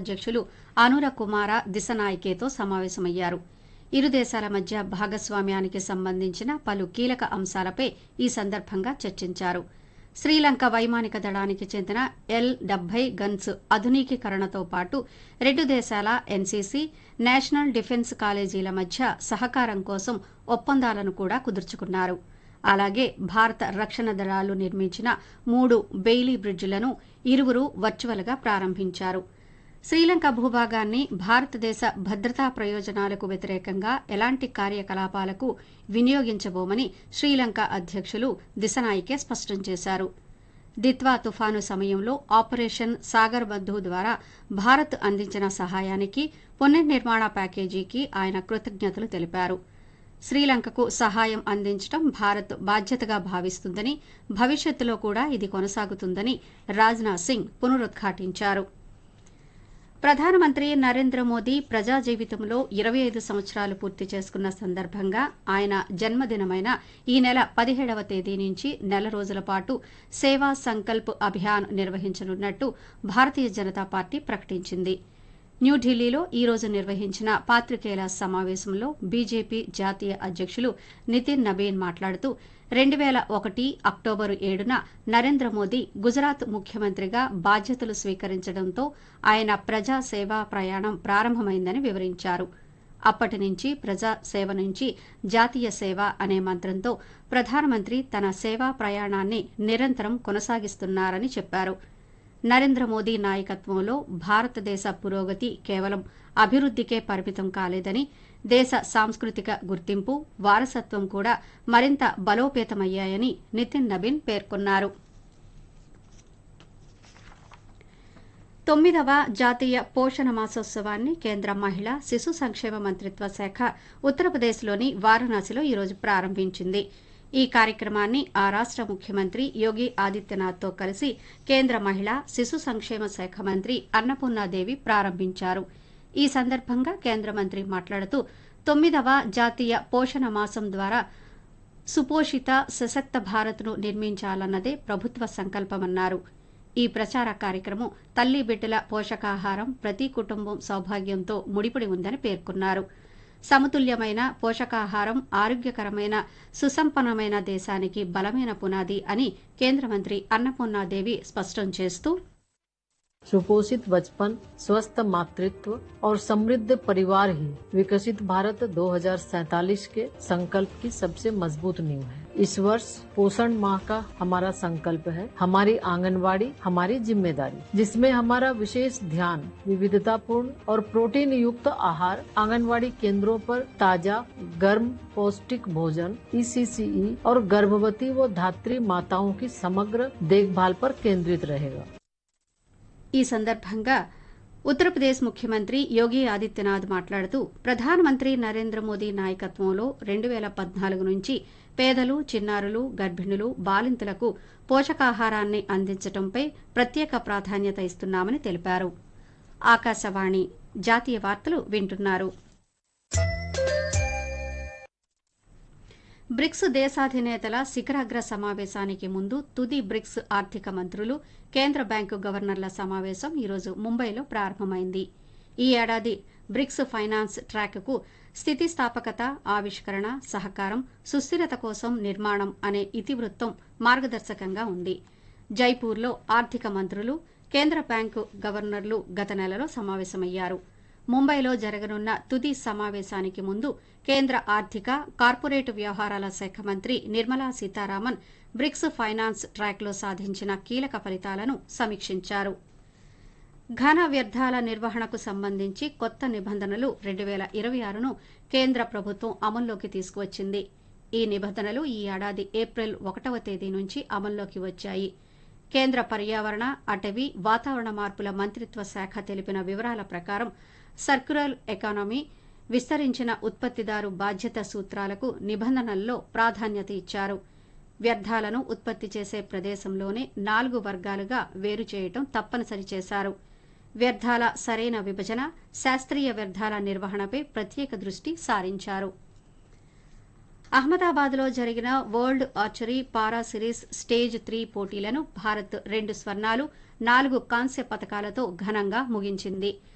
అధ్యక్షులు అనుర కుమార దిశనాయకేతో సమావేశమయ్యారు ఇరు దేశాల మధ్య భాగస్వామ్యానికి సంబంధించిన పలు కీలక అంశాలపై ఈ సందర్భంగా చర్చించారు శ్రీలంక వైమానిక దళానికి చెందిన ఎల్ డెబ్బై గన్స్ ఆధునికీకరణతో పాటు రెండు దేశాల ఎన్సీసీ నేషనల్ డిఫెన్స్ కాలేజీల మధ్య సహకారం కోసం ఒప్పందాలను కూడా కుదుర్చుకున్నారు అలాగే భారత రక్షణ దళాలు నిర్మించిన మూడు బెయిలీ బ్రిడ్జిలను ఇరువురు వర్చువల్గా ప్రారంభించారు శ్రీలంక భూభాగాన్ని భారతదేశ భద్రతా ప్రయోజనాలకు వ్యతిరేకంగా ఎలాంటి కార్యకలాపాలకు వినియోగించబోమని శ్రీలంక అధ్యక్షులు దిశనాయికే స్పష్టం చేశారు దిత్వా తుఫాను సమయంలో ఆపరేషన్ సాగర్ బంధు ద్వారా భారత్ అందించిన సహాయానికి పునర్నిర్మాణ ప్యాకేజీకి ఆయన కృతజ్ఞతలు తెలిపారు శ్రీలంకకు సహాయం అందించడం భారత్ బాధ్యతగా భావిస్తుందని భవిష్యత్తులో కూడా ఇది కొనసాగుతుందని రాజ్నాథ్ సింగ్ పునరుద్ఘాటించారు ప్రధానమంత్రి నరేంద్ర మోదీ ప్రజా జీవితంలో ఇరవై ఐదు సంవత్సరాలు పూర్తి చేసుకున్న సందర్భంగా ఆయన జన్మదినమైన ఈ నెల పదిహేడవ తేదీ నుంచి నెల రోజుల పాటు సేవా సంకల్ప్ అభియాన్ నిర్వహించనున్నట్టు భారతీయ జనతా పార్టీ ప్రకటించింది న్యూఢిల్లీలో ఈ రోజు నిర్వహించిన పాత్రికేయుల సమావేశంలో బీజేపీ జాతీయ అధ్యక్షులు నితిన్ నబీన్ మాట్లాడుతూ రెండు వేల ఒకటి అక్టోబరు ఏడున నరేంద్ర మోదీ గుజరాత్ ముఖ్యమంత్రిగా బాధ్యతలు స్వీకరించడంతో ఆయన ప్రజా సేవా ప్రయాణం ప్రారంభమైందని వివరించారు అప్పటి నుంచి ప్రజా సేవ నుంచి జాతీయ సేవ అనే మంత్రంతో ప్రధానమంత్రి తన సేవా ప్రయాణాన్ని నిరంతరం కొనసాగిస్తున్నారని చెప్పారు నరేంద్ర మోదీ నాయకత్వంలో భారతదేశ పురోగతి కేవలం అభివృద్దికే పరిమితం కాలేదని దేశ సాంస్కృతిక గుర్తింపు వారసత్వం కూడా మరింత బలోపేతమయ్యాయని నితిన్ నబీన్ పేర్కొన్నారు తొమ్మిదవ జాతీయ పోషణ మాసోత్సవాన్ని కేంద్ర మహిళా శిశు సంక్షేమ మంత్రిత్వ శాఖ ఉత్తరప్రదేశ్లోని వారణాసిలో ఈరోజు ప్రారంభించింది ఈ కార్యక్రమాన్ని ఆ రాష్ట ముఖ్యమంత్రి యోగి ఆదిత్యనాథ్తో కలిసి కేంద్ర మహిళా శిశు సంక్షేమ శాఖ మంత్రి అన్నపూర్ణాదేవి ప్రారంభించారు ఈ సందర్భంగా కేంద్ర మంత్రి మాట్లాడుతూ తొమ్మిదవ జాతీయ పోషణ మాసం ద్వారా సుపోషిత సశక్త భారత్ను నిర్మించాలన్నదే ప్రభుత్వ సంకల్పమన్నారు ఈ ప్రచార కార్యక్రమం తల్లి బిడ్డల పోషకాహారం ప్రతి కుటుంబం సౌభాగ్యంతో ముడిపడి ఉందని పేర్కొన్నారు సమతుల్యమైన పోషకాహారం ఆరోగ్యకరమైన సుసంపన్నమైన దేశానికి బలమైన పునాది అని కేంద్ర మంత్రి అన్నపూర్ణాదేవి స్పష్టం చేస్తూ सुपोषित बचपन स्वस्थ मातृत्व और समृद्ध परिवार ही विकसित भारत 2047 के संकल्प की सबसे मजबूत नींव है इस वर्ष पोषण माह का हमारा संकल्प है हमारी आंगनवाड़ी हमारी जिम्मेदारी जिसमें हमारा विशेष ध्यान विविधतापूर्ण और प्रोटीन युक्त आहार आंगनवाड़ी केंद्रों पर ताजा गर्म पौष्टिक भोजन ईसीसीई और गर्भवती व धात्री माताओं की समग्र देखभाल पर केंद्रित रहेगा ఈ సందర్భంగా ఉత్తరప్రదేశ్ ముఖ్యమంత్రి యోగి ఆదిత్యనాథ్ మాట్లాడుతూ ప్రధానమంత్రి నరేంద్ర మోదీ నాయకత్వంలో రెండు వేల పద్నాలుగు నుంచి పేదలు చిన్నారులు గర్భిణులు బాలింతలకు పోషకాహారాన్ని అందించడంపై ప్రత్యేక ప్రాధాన్యత ఇస్తున్నామని తెలిపారు ఆకాశవాణి జాతీయ వార్తలు వింటున్నారు బ్రిక్స్ దేశాధినేతల శిఖరాగ్ర సమావేశానికి ముందు తుది బ్రిక్స్ ఆర్థిక మంత్రులు కేంద్ర బ్యాంకు గవర్నర్ల సమావేశం ఈరోజు ముంబైలో ప్రారంభమైంది ఈ ఏడాది బ్రిక్స్ ఫైనాన్స్ ట్రాక్కు స్థితిస్థాపకత ఆవిష్కరణ సహకారం సుస్థిరత కోసం నిర్మాణం అనే ఇతివృత్తం మార్గదర్శకంగా ఉంది జైపూర్లో ఆర్థిక మంత్రులు కేంద్ర బ్యాంకు గవర్నర్లు గత నెలలో సమావేశమయ్యారు ముంబైలో జరగనున్న తుది సమావేశానికి ముందు కేంద్ర ఆర్థిక కార్పొరేట్ వ్యవహారాల శాఖ మంత్రి నిర్మలా సీతారామన్ బ్రిక్స్ ఫైనాన్స్ ట్రాక్లో సాధించిన కీలక ఫలితాలను సమీక్షించారు ఘన వ్యర్థాల నిర్వహణకు సంబంధించి కొత్త నిబంధనలు రెండు వేల ఇరవై ఆరును కేంద్ర ప్రభుత్వం అమల్లోకి తీసుకువచ్చింది ఈ నిబంధనలు ఈ ఏడాది ఏప్రిల్ ఒకటవ తేదీ నుంచి అమల్లోకి వచ్చాయి కేంద్ర పర్యావరణ అటవీ వాతావరణ మార్పుల మంత్రిత్వ శాఖ తెలిపిన వివరాల ప్రకారం సర్క్యులర్ ఎకానమీ విస్తరించిన ఉత్పత్తిదారు బాధ్యత సూత్రాలకు నిబంధనల్లో ప్రాధాన్యత ఇచ్చారు వ్యర్థాలను ఉత్పత్తి చేసే ప్రదేశంలోనే నాలుగు వర్గాలుగా వేరు చేయటం తప్పనిసరి చేశారు వ్యర్థాల సరైన విభజన శాస్త్రీయ వ్యర్థాల నిర్వహణపై ప్రత్యేక దృష్టి సారించారు అహ్మదాబాద్లో జరిగిన world archery para series stage three పోటీలను భారత్ రెండు స్వర్ణాలు నాలుగు కాంస్య పతకాలతో ఘనంగా ముగించింది